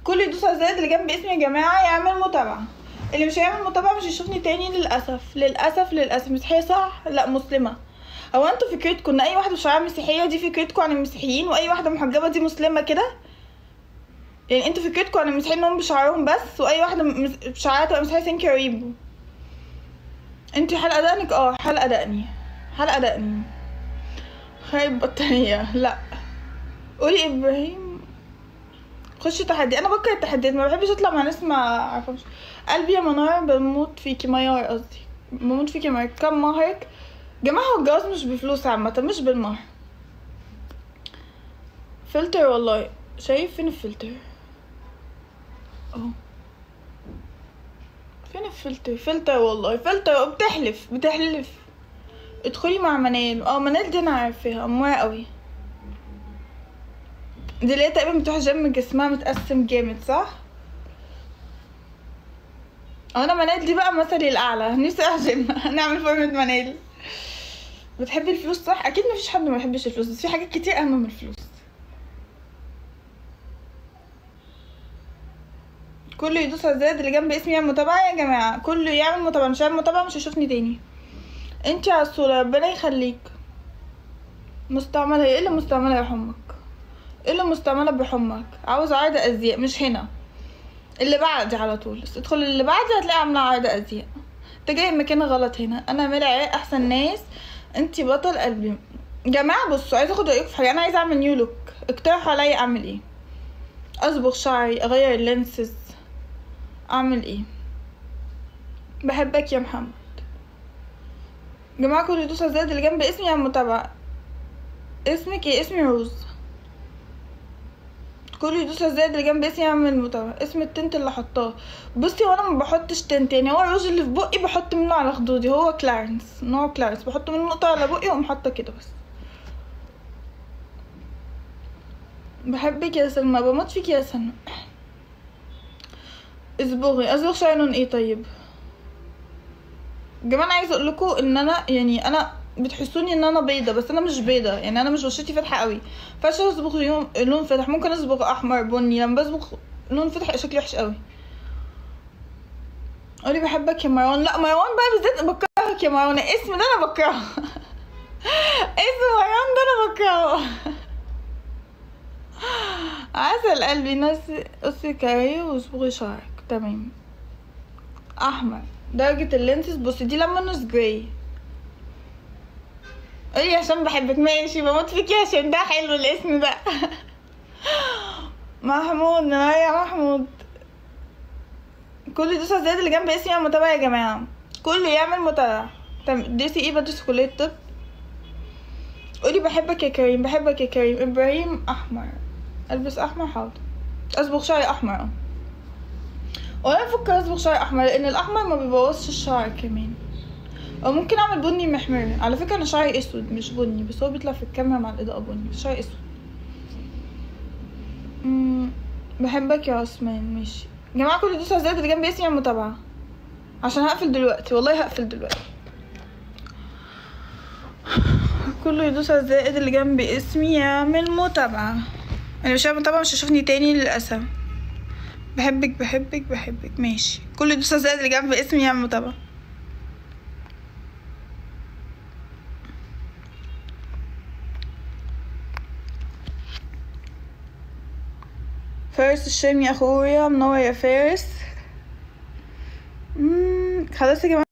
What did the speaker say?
كل يدوس على الزائد اللي جنب اسمي يا جماعه يعمل متابعه اللي مش هيعمل متابعه مش هيشوفني تاني للاسف للاسف للاسف مسيحيه صح لا مسلمه هو انتوا فكرتكم ان اي واحده بشعرها مسيحيه دي فكرتكم عن المسيحيين واي واحده محجبه دي مسلمه كده يعني انتوا فكرتكم عن المسيحيين انهم بشعرهم بس واي واحده مس- بشعرها تبقى مسيحيه ثانك يو ريبو انتي حلقه دقنك اه حلقه دقني حلقه دقني خايب بطانيه لا قولي ابراهيم خشي تحدي انا بكره التحديات ما بحبش اطلع مع ناس ما اعرفهمش قلبي يا منار بموت فيكي ميار قصدي بموت فيكي ميار كم مهرك جماعة هو الجواز مش بفلوس عامة مش بالمهر فلتر والله شايف فين الفلتر اهو فين الفلتر فلتر والله فلتر وبتحلف بتحلف ادخلي مع منال اه منال دي انا عارفاها اموره قوي دي اللي هي تقريبا بتروح جيم جسمها متقسم جامد صح انا منال دي بقى مثلي الاعلى نفسي اروح جيم نعمل فورمة منال بتحبي الفلوس صح اكيد مفيش حد ما بيحبش الفلوس بس في حاجات كتير اهم من الفلوس كله يدوس على الزائد اللي جنب اسمي يعمل متابعة يا جماعة كله يعمل متابعة مش هيعمل متابعة مش هيشوفني تاني انتي على الصورة ربنا يخليك مستعملة ايه اللي مستعملة يا حمك ايه اللي مستعملة بحمك عاوز عرض ازياء مش هنا اللي بعدي على طول بس ادخل اللي بعدي هتلاقي عاملة عرض ازياء انت جاي مكان غلط هنا انا مالي عراق احسن ناس انتي بطل قلبي جماعة بصوا عايزة اخد رأيكم في حاجة انا عايزة اعمل نيو لوك اقترحوا عليا اعمل ايه اصبغ شعري اغير اللينسز اعمل ايه بحبك يا محمد جماعة كل يدوس على الزائد اللي جنب اسمي على المتابعة اسمك ايه اسمي روز كل يدوس على الزائد اللي جنب اسمي يعمل المتابعة اسم التنت اللي حطاه بصي وانا ما بحطش تنت يعني هو الروج اللي في بقي بحط منه على خدودي هو كلارنس نوع كلارنس بحط منه نقطة على بقي واقوم حاطة كده بس بحبك يا سلمى بموت فيك يا سلمى اصبغي اصبغ شعري لون ايه طيب يا جماعه انا عايزه اقول لكم ان انا يعني انا بتحسوني ان انا بيضه بس انا مش بيضه يعني انا مش بشرتي فاتحه قوي فعشان اصبغ يوم لون فاتح ممكن اصبغ احمر بني لما بصبغ لون فاتح شكلي وحش قوي قولي بحبك يا مروان لا مروان بقى بالذات بكرهك يا مروان الاسم ده انا بكرهه اسم مروان ده انا بكرهه عسل قلبي ناس قصي كاري واصبغي شعرك تمام احمر درجة اللينسز بصي دي لمونوس جراي قولي عشان بحبك ماشي بموت فيكي عشان ده حلو الاسم ده محمود نرايا محمود كل يدوس على الزائد اللي جنب اسمي يعمل متابعة يا جماعة كله يعمل متابعة تم- درسي ايه بدرس كلية طب قولي بحبك يا كريم بحبك يا كريم ابراهيم احمر البس احمر حاضر اصبغ شعري احمر اه وانا بفكر اصبغ شعري احمر لان الاحمر ما بيبوظش الشعر كمان او ممكن اعمل بني محمر على فكره انا شعري اسود مش بني بس هو بيطلع في الكاميرا مع الاضاءه بني بس شعري اسود أمم، بحبك يا عثمان ماشي يا جماعه كل يدوس على الزائد اللي جنب اسمي على المتابعه عشان هقفل دلوقتي والله هقفل دلوقتي كله يدوس على الزائد اللي جنب اسمي يعمل متابعة انا مش هعمل متابعة مش هشوفني تاني للأسف بحبك بحبك بحبك ماشي كله يدوس على الزائد اللي جنب اسمي يعمل متابعة فارس الشام يا اخويا منور يا فارس مم، خلاص يا جماعة